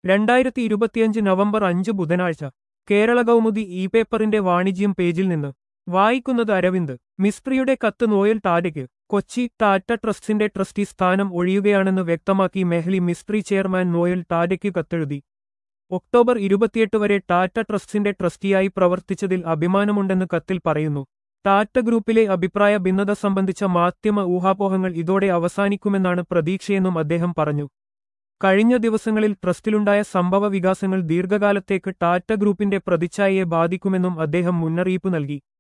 രണ്ടായിരത്തി ഇരുപത്തിയഞ്ച് നവംബർ അഞ്ച് ബുധനാഴ്ച കേരള കൗമുദി ഇ പേപ്പറിന്റെ വാണിജ്യം പേജിൽ നിന്ന് വായിക്കുന്നത് അരവിന്ദ് മിസ്ത്രിയുടെ കത്ത് നോയൽ ടാറ്റയ്ക്ക് കൊച്ചി ടാറ്റ ട്രസ്റ്റിന്റെ ട്രസ്റ്റി സ്ഥാനം ഒഴിയുകയാണെന്ന് വ്യക്തമാക്കി മെഹ്ലി മിസ്ത്രി ചെയർമാൻ നോയൽ ടാറ്റയ്ക്ക് കത്തെഴുതി ഒക്ടോബർ ഇരുപത്തിയെട്ട് വരെ ടാറ്റ ട്രസ്റ്റിന്റെ ട്രസ്റ്റിയായി പ്രവർത്തിച്ചതിൽ അഭിമാനമുണ്ടെന്ന് കത്തിൽ പറയുന്നു ടാറ്റ ഗ്രൂപ്പിലെ അഭിപ്രായ ഭിന്നത സംബന്ധിച്ച മാധ്യമ ഊഹാപോഹങ്ങൾ ഇതോടെ അവസാനിക്കുമെന്നാണ് പ്രതീക്ഷയെന്നും അദ്ദേഹം പറഞ്ഞു കഴിഞ്ഞ ദിവസങ്ങളിൽ ട്രസ്റ്റിലുണ്ടായ സംഭവ വികാസങ്ങൾ ദീർഘകാലത്തേക്ക് ടാറ്റ ഗ്രൂപ്പിന്റെ പ്രതിച്ഛായയെ ബാധിക്കുമെന്നും അദ്ദേഹം മുന്നറിയിപ്പ് നൽകി